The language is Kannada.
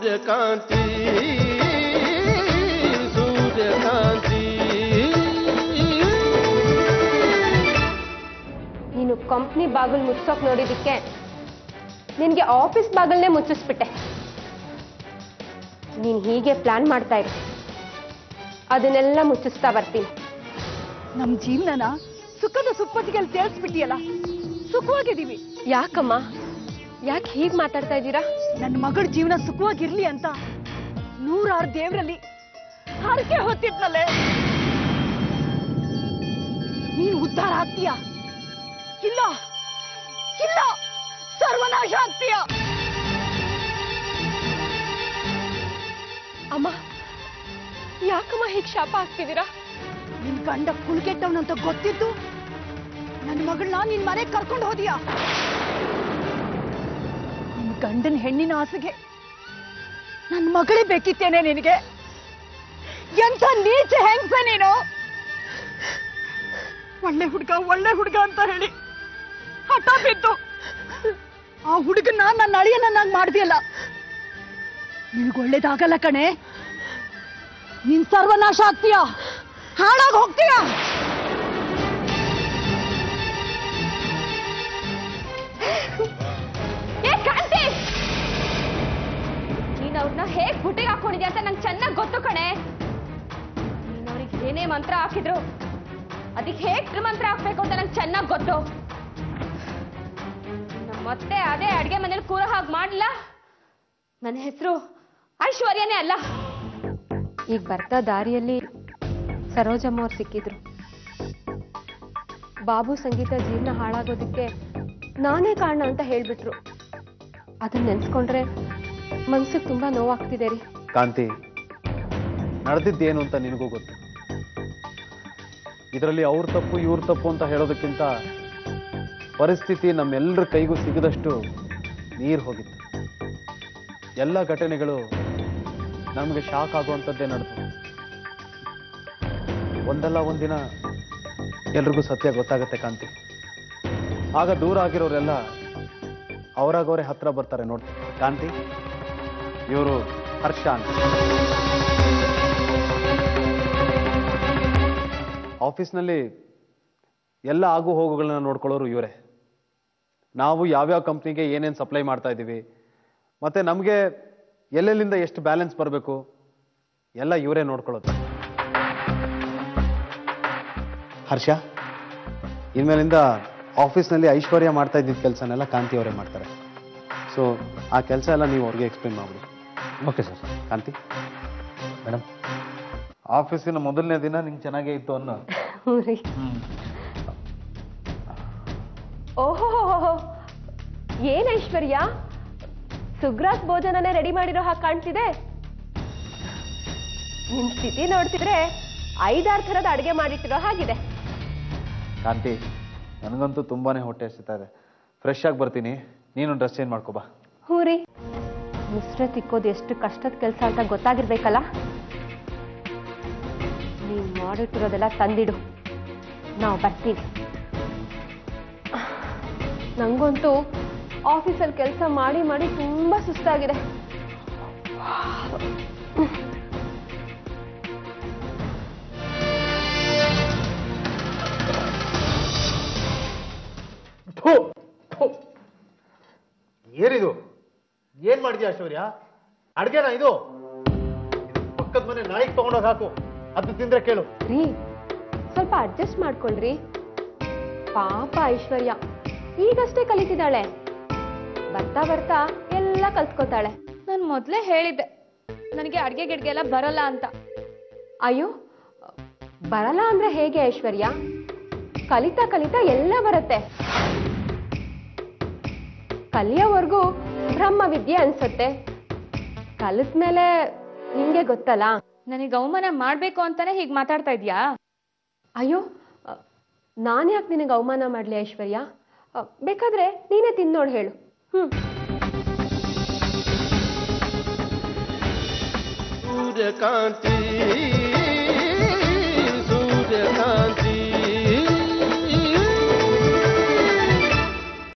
ಸೂರ್ಯಕಾಂತಿ ಸೂರ್ಯಕಾಂತಿ ನೀನು ಕಂಪ್ನಿ ಬಾಗಿಲು ಮುಚ್ಚೋಕ್ ನೋಡಿದಕ್ಕೆ ನಿನಗೆ ಆಫೀಸ್ ಬಾಗಿಲನ್ನೇ ಮುಚ್ಚಿಸ್ಬಿಟ್ಟೆ ನೀನು ಹೀಗೆ ಪ್ಲಾನ್ ಮಾಡ್ತಾ ಇರು ಅದನ್ನೆಲ್ಲ ಮುಚ್ಚಿಸ್ತಾ ಬರ್ತೀನಿ ನಮ್ ಜೀವನನ ಸುಖದ ಸುಪ್ಪತ್ತಿಗೆಲ್ಲಿ ತೇಲ್ಸ್ಬಿಟ್ಟಿಯಲ್ಲ ಸುಖವಾಗಿದ್ದೀವಿ ಯಾಕಮ್ಮ ಯಾಕೆ ಹೀಗೆ ಮಾತಾಡ್ತಾ ಇದ್ದೀರಾ ನನ್ನ ಮಗಳ ಜೀವನ ಸುಖವಾಗಿರ್ಲಿ ಅಂತ ನೂರಾರು ದೇವರಲ್ಲಿ ಹರಕೆ ಹೊತ್ತಿದ್ನಲ್ಲೇ ನೀನು ಉದ್ಧಾರ ಆಗ್ತೀಯ ಇಲ್ಲ ಇಲ್ಲ ಸರ್ವನಾಶ ಆಗ್ತೀಯ ಅಮ್ಮ ಯಾಕಮ್ಮ ಹೀಗೆ ಶಾಪ ಹಾಕ್ತಿದ್ದೀರಾ ನಿನ್ ಗಂಡ ಕುಲ್ಕೆಟ್ಟವನಂತ ಗೊತ್ತಿದ್ದು ನನ್ನ ಮಗಳನ್ನ ನಿನ್ ಮನೆಗೆ ಕರ್ಕೊಂಡು ಹೋದಿಯ ನಿನ್ ಗಂಡನ ಹೆಣ್ಣಿನ ಆಸೆಗೆ ನನ್ನ ಮಗಳೇ ಬೇಕಿತ್ತೇನೆ ನಿನಗೆ ಎಂಥ ನೀಚ ಹೆಂಗ್ಸ ನೀನು ಒಳ್ಳೆ ಹುಡುಗ ಒಳ್ಳೆ ಹುಡುಗ ಅಂತ ಹೇಳಿ ಹಠ ಬಿದ್ದು ಆ ಹುಡುಗನ್ನ ನನ್ನ ಅಳಿಯನನ್ನಾಗಿ ಮಾಡ್ದಿಯಲ್ಲ ನಿನಗೆ ಒಳ್ಳೇದಾಗಲ್ಲ ಕಣೆ ನೀನ್ ಸರ್ವನಾಶ ಆಗ್ತೀಯ ಹಾಳಾಗಿ ಹೋಗ್ತೀಯ ಏ ಕಾಂತಿ ನೀನ್ ಅವ್ರನ್ನ ಹೇಗ್ ಬುಟ್ಟಿಗೆ ಹಾಕೊಂಡಿದ್ಯಾ ಅಂತ ನಂಗೆ ಚೆನ್ನಾಗಿ ಗೊತ್ತು ಕಣೆ ನೀನ್ ಅವ್ರಿಗೆ ಏನೇ ಮಂತ್ರ ಹಾಕಿದ್ರು ಅದಕ್ಕೆ ಹೇಗ್ ಮಂತ್ರ ಹಾಕ್ಬೇಕು ಅಂತ ನಂಗೆ ಚೆನ್ನಾಗಿ ಗೊತ್ತು ನಮ್ಮ ಮತ್ತೆ ಅದೇ ಅಡ್ಗೆ ಮನೇಲಿ ಕೂರೋ ಹಾಗೆ ಮಾಡ್ಲಾ ನನ್ನ ಹೆಸರು ಐಶ್ವರ್ಯನೇ ಅಲ್ಲ ಈಗ ಬರ್ತಾ ದಾರಿಯಲ್ಲಿ ಸರೋಜಮ್ಮ ಅವ್ರು ಸಿಕ್ಕಿದ್ರು ಬಾಬು ಸಂಗೀತ ಜೀವನ ಹಾಳಾಗೋದಕ್ಕೆ ನಾನೇ ಕಾರಣ ಅಂತ ಹೇಳ್ಬಿಟ್ರು ಅದನ್ನ ನೆನ್ಸ್ಕೊಂಡ್ರೆ ಮನ್ಸಿಗೆ ತುಂಬಾ ನೋವಾಗ್ತಿದೆ ರೀ ಕಾಂತಿ ನಡೆದಿದ್ದೇನು ಅಂತ ನಿನಗೂ ಗೊತ್ತು ಇದರಲ್ಲಿ ಅವ್ರ ತಪ್ಪು ಇವ್ರ ತಪ್ಪು ಅಂತ ಹೇಳೋದಕ್ಕಿಂತ ಪರಿಸ್ಥಿತಿ ನಮ್ಮೆಲ್ಲರ ಕೈಗೂ ಸಿಗದಷ್ಟು ನೀರು ಹೋಗಿತ್ತು ಎಲ್ಲ ಘಟನೆಗಳು ನಮಗೆ ಶಾಕ್ ಆಗುವಂಥದ್ದೇ ನಡೆದು ಒಂದಲ್ಲ ಒಂದಿನ ಎಲ್ರಿಗೂ ಸತ್ಯ ಗೊತ್ತಾಗುತ್ತೆ ಕಾಂತಿ ಆಗ ದೂರ ಆಗಿರೋರೆಲ್ಲ ಅವರಾಗವರೇ ಹತ್ರ ಬರ್ತಾರೆ ನೋಡಿ ಕಾಂತಿ ಇವರು ಹರ್ಷ ಅಂತ ಆಫೀಸ್ನಲ್ಲಿ ಎಲ್ಲ ಆಗು ಹೋಗುಗಳನ್ನ ನೋಡ್ಕೊಳ್ಳೋರು ಇವರೇ ನಾವು ಯಾವ್ಯಾವ ಕಂಪ್ನಿಗೆ ಏನೇನು ಸಪ್ಲೈ ಮಾಡ್ತಾ ಇದ್ದೀವಿ ಮತ್ತೆ ನಮಗೆ ಎಲ್ಲೆಲ್ಲಿಂದ ಎಷ್ಟು ಬ್ಯಾಲೆನ್ಸ್ ಬರಬೇಕು ಎಲ್ಲ ಇವರೇ ನೋಡ್ಕೊಳ್ಳೋದು ಹರ್ಷ ಇನ್ಮೇಲಿಂದ ಆಫೀಸ್ನಲ್ಲಿ ಐಶ್ವರ್ಯ ಮಾಡ್ತಾ ಇದ್ದಿದ್ದ ಕೆಲಸನೆಲ್ಲ ಕಾಂತಿ ಅವರೇ ಮಾಡ್ತಾರೆ ಸೊ ಆ ಕೆಲಸ ಎಲ್ಲ ನೀವು ಅವ್ರಿಗೆ ಎಕ್ಸ್ಪ್ಲೇನ್ ಮಾಡ್ಬಿಡಿ ಓಕೆ ಸರ್ ಕಾಂತಿ ಮೇಡಮ್ ಆಫೀಸಿನ ಮೊದಲನೇ ದಿನ ನಿಂಗೆ ಚೆನ್ನಾಗೇ ಇತ್ತು ಅನ್ನೋ ರೀ ಓಹೋ ಏನ್ ಐಶ್ವರ್ಯ ಸುಗ್ರಾಸ್ ಭೋಜನನೇ ರೆಡಿ ಮಾಡಿರೋ ಹಾಗೆ ಕಾಣ್ತಿದೆ ನಿಮ್ ಸ್ಥಿತಿ ನೋಡ್ತಿದ್ರೆ ಐದಾರು ಥರದ ಅಡುಗೆ ಮಾಡಿಟ್ಟಿರೋ ಹಾಗಿದೆ ಕಾಂತಿ ನನಗಂತೂ ತುಂಬಾನೇ ಹೊಟ್ಟೆ ಹಸಿತಾ ಇದೆ ಫ್ರೆಶ್ ಆಗಿ ಬರ್ತೀನಿ ನೀನು ಡ್ರೆಸ್ ಚೇಂಜ್ ಮಾಡ್ಕೋ ಬಾ ಹ್ಞೂ ರೀ ಮಿಶ್ರ ತಿಕ್ಕೋದು ಎಷ್ಟು ಕಷ್ಟದ ಕೆಲಸ ಅಂತ ಗೊತ್ತಾಗಿರ್ಬೇಕಲ್ಲ ನೀವು ಮಾಡಿಟ್ಟಿರೋದೆಲ್ಲ ತಂದಿಡು ನಾವು ಬರ್ತೀವಿ ನಂಗಂತೂ ಆಫೀಸಲ್ಲಿ ಕೆಲಸ ಮಾಡಿ ಮಾಡಿ ತುಂಬಾ ಸುಸ್ತಾಗಿದೆ ಥು, ಥು. ಏನಿದು ಏನ್ ಮಾಡಿದ್ಯಾ ಐಶ್ವರ್ಯ ಅಡ್ಗೆನಾ ಇದು ಇದು ಪಕ್ಕದ ಮನೆ ನಾಯಿಗೆ ತಗೊಂಡೋಗಿ ಹಾಕು ಅದು ತಿಂದ್ರೆ ಕೇಳು ರೀ ಸ್ವಲ್ಪ ಅಡ್ಜಸ್ಟ್ ಮಾಡ್ಕೊಳ್ರಿ ಪಾಪ ಐಶ್ವರ್ಯ ಈಗಷ್ಟೇ ಕಲಿತಿದ್ದಾಳೆ ಬರ್ತಾ ಬರ್ತಾ ಎಲ್ಲ ಕಲ್ತ್ಕೋತಾಳೆ ನಾನು ಮೊದಲೇ ಹೇಳಿದ್ದೆ ನನಗೆ ಅಡ್ಗೆ ಗಿಡ್ಗೆ ಎಲ್ಲ ಬರಲ್ಲ ಅಂತ ಅಯ್ಯೋ ಬರಲ್ಲ ಅಂದ್ರೆ ಹೇಗೆ ಐಶ್ವರ್ಯ ಕಲಿತಾ ಕಲಿತಾ ಎಲ್ಲ ಬರುತ್ತೆ ಕಲಿಯೋವರೆಗೂ ಬ್ರಹ್ಮ ವಿದ್ಯೆ ಅನ್ಸುತ್ತೆ ಕಲಿತ್ಮೇಲೆ ನಿಂಗೆ ಗೊತ್ತಲ್ಲ ನನಗೆ ಅವಮಾನ ಮಾಡ್ಬೇಕು ಅಂತಾನೆ ಹೀಗೆ ಮಾತಾಡ್ತಾ ಇದ್ಯಾ ಅಯ್ಯೋ ನಾನು ಯಾಕೆ ನಿನಗೆ ಅವಮಾನ ಮಾಡಲಿ ಐಶ್ವರ್ಯ ಅ, ಬೇಕಾದ್ರೆ ನೀನೇ ತಿನ್ನೋಡು ಹೇಳು ಹ್ಮ್ ಸೂರ್ಯಕಾಂತಿ ಸೂರ್ಯಕಾಂತಿ